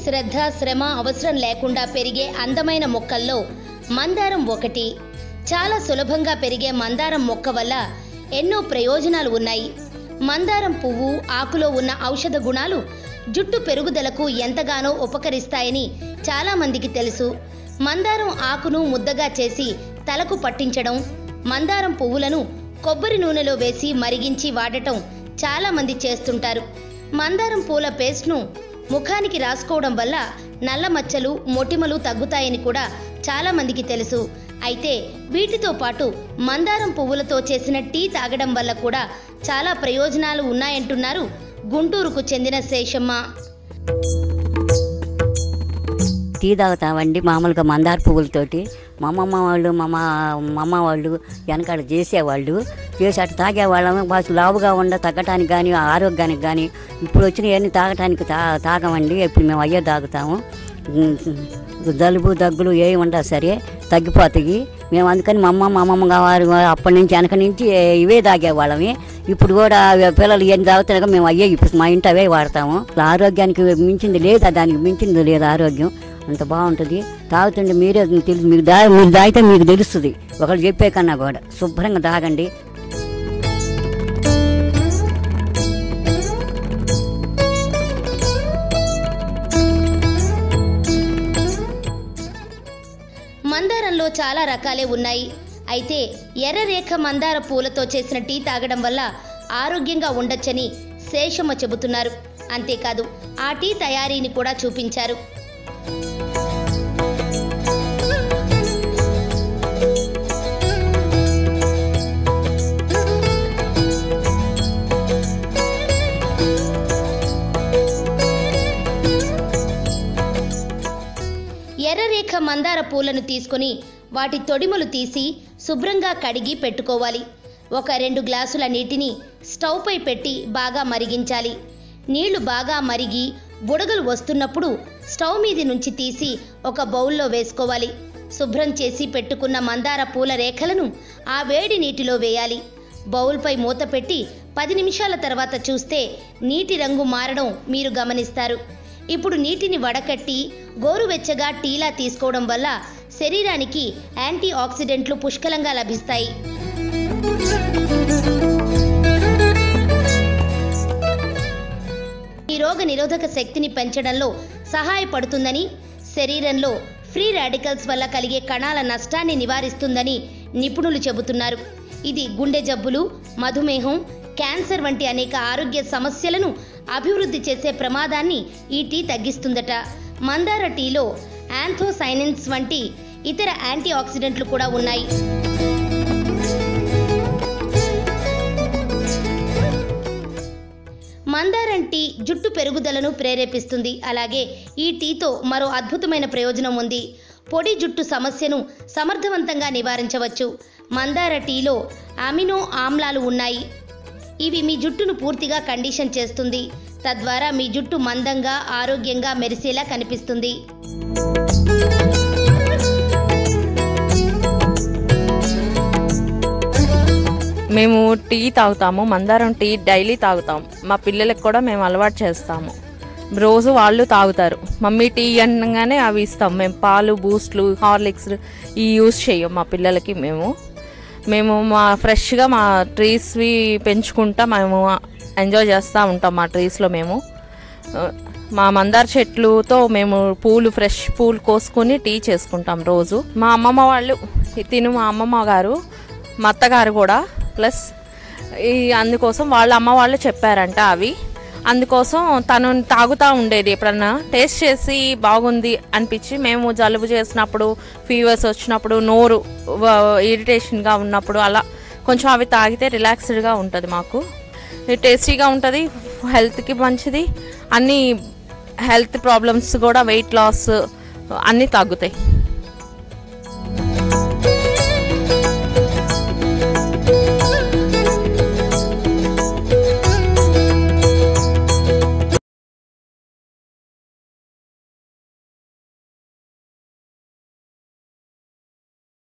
శ్రద్ధ శ్రమ అవసరం లేకుండా పెరిగే అందమైన మొక్కల్లో మందారం ఒకటి చాలా సులభంగా పెరిగే మందారం మొక్క వల్ల ఎన్నో ప్రయోజనాలు ఉన్నాయి మందారం పువ్వు ఆకులో ఉన్న ఔషధ గుణాలు జుట్టు పెరుగుదలకు ఎంతగానో ఉపకరిస్తాయని చాలా మందికి తెలుసు మందారం ఆకును ముద్దగా చేసి తలకు పట్టించడం మందారం పువ్వులను కొబ్బరి నూనెలో వేసి మరిగించి వాడటం చాలా మంది చేస్తుంటారు మందారం పూల పేస్ట్ను ముఖానికి రాసుకోవడం వల్ల నల్ల మచ్చలు మొటిమలు తగ్గుతాయని కూడా చాలా మందికి తెలుసు అయితే వీటితో పాటు మందారం పువ్వులతో చేసిన టీ తాగడం వల్ల కూడా చాలా ప్రయోజనాలు ఉన్నాయంటున్నారు గుంటూరుకు చెందిన శేషమ్మ టీ తాగుతామండి మామూలుగా మందార పువ్వులతోటి మా అమ్మమ్మ వాళ్ళు మా మా మా అమ్మ వాళ్ళు వెనకాల చేసేవాళ్ళు చేసి అటు తాగేవాళ్ళము బాగా లావుగా ఉండ తగ్గటానికి కానీ ఆరోగ్యానికి కానీ ఇప్పుడు వచ్చినవన్నీ తాగటానికి తా తాగమండి ఇప్పుడు మేము అయ్యే తాగుతాము ఉమ్, జలుబు దగ్గులు ఏవి ఉండా సరే తగ్గిపోతాయి మేము అందుకని మా అమ్మ మా అమ్మమ్మ గారు అప్పటి నుంచి వెనక నుంచి ఇవే తాగేవాళ్ళమే ఇప్పుడు కూడా పిల్లలు ఇవన్నీ తాగుతున్నాక మేము అయ్యే ఇప్పుడు మా ఇంటి అవే వాడతాము ఆరోగ్యానికి మించింది లేదా దానికి మించింది లేదు ఆరోగ్యం అంత బాగుంటుంది తాగుతుంటే మీరే తెలుసు మీకు దా మీరు తాగితే మీకు తెలుస్తుంది ఒకళ్ళు చెప్పే కన్నా కూడా శుభ్రంగా తాగండి మందారంలో చాలా రకాలే ఉన్నాయి అయితే ఎర్రరేఖ మందార పూలతో చేసిన టీ తాగడం వల్ల ఆరోగ్యంగా ఉండొచ్చని శేషమ్మ చెబుతున్నారు అంతేకాదు ఆ టీ తయారీని కూడా చూపించారు ఎర్రరేఖ మందార పూలను తీసుకొని వాటి తొడిమలు తీసి శుభ్రంగా కడిగి పెట్టుకోవాలి ఒక రెండు గ్లాసుల నీటిని స్టవ్ పై పెట్టి బాగా మరిగించాలి నీళ్లు బాగా మరిగి బుడగలు వస్తున్నప్పుడు స్టవ్ మీది నుంచి తీసి ఒక బౌల్లో వేసుకోవాలి శుభ్రం చేసి పెట్టుకున్న మందార పూల రేఖలను ఆ వేడి నీటిలో వేయాలి బౌల్పై మూత పెట్టి పది నిమిషాల తర్వాత చూస్తే నీటి రంగు మారడం మీరు గమనిస్తారు ఇప్పుడు నీటిని వడకట్టి గోరువెచ్చగా టీలా తీసుకోవడం వల్ల శరీరానికి యాంటీ ఆక్సిడెంట్లు పుష్కలంగా లభిస్తాయి ఈ రోగ నిరోధక శక్తిని పెంచడంలో సహాయపడుతుందని శరీరంలో ఫ్రీ రాడికల్స్ వల్ల కలిగే కణాల నష్టాన్ని నివారిస్తుందని నిపుణులు చెబుతున్నారు ఇది గుండె జబ్బులు మధుమేహం క్యాన్సర్ వంటి అనేక ఆరోగ్య సమస్యలను అభివృద్ధి చేసే ప్రమాదాన్ని ఈ టీ తగ్గిస్తుందట మందార టీలో యాంథోసైనిన్స్ వంటి ఇతర యాంటీ ఆక్సిడెంట్లు కూడా ఉన్నాయి మందారం టీ జుట్టు పెరుగుదలను ప్రేరేపిస్తుంది అలాగే ఈ టీతో మరో అద్భుతమైన ప్రయోజనం ఉంది పొడి జుట్టు సమస్యను సమర్థవంతంగా నివారించవచ్చు మందార టీలో అమినో ఆమ్లాలు ఉన్నాయి ఇవి మీ జుట్టును పూర్తిగా కండిషన్ చేస్తుంది తద్వారా మీ జుట్టు మందంగా ఆరోగ్యంగా మెరిసేలా కనిపిస్తుంది మేము టీ తాగుతాము మందారం టీ డైలీ తాగుతాం మా పిల్లలకు కూడా మేము అలవాటు చేస్తాము రోజు వాళ్ళు తాగుతారు మమ్మీ టీ అనగానే అవి ఇస్తాం మేము పాలు బూస్ట్లు హార్లిక్స్ ఈ యూజ్ చేయం మా పిల్లలకి మేము మేము మా ఫ్రెష్గా మా ట్రీస్వి పెంచుకుంటా మేము ఎంజాయ్ చేస్తూ ఉంటాం మా ట్రీస్లో మేము ఆ, మా మందార చెట్లుతో మేము పూలు ఫ్రెష్ పూలు కోసుకొని టీ చేసుకుంటాం రోజు మా అమ్మమ్మ వాళ్ళు తిను మా అమ్మమ్మ గారు మా అత్తగారు కూడా ప్లస్ ఈ అందుకోసం వాళ్ళ అమ్మ వాళ్ళు చెప్పారంట అవి అందుకోసం తను తాగుతూ ఉండేది ఎప్పుడన్నా టేస్ట్ చేసి బాగుంది అనిపించి మేము జలుబు చేసినప్పుడు ఫీవర్స్ వచ్చినప్పుడు నోరు ఇరిటేషన్గా ఉన్నప్పుడు అలా కొంచెం అవి తాగితే రిలాక్స్డ్గా ఉంటుంది మాకు ఇది టేస్టీగా ఉంటుంది హెల్త్కి మంచిది అన్ని హెల్త్ ప్రాబ్లమ్స్ కూడా వెయిట్ లాస్ అన్నీ తగ్గుతాయి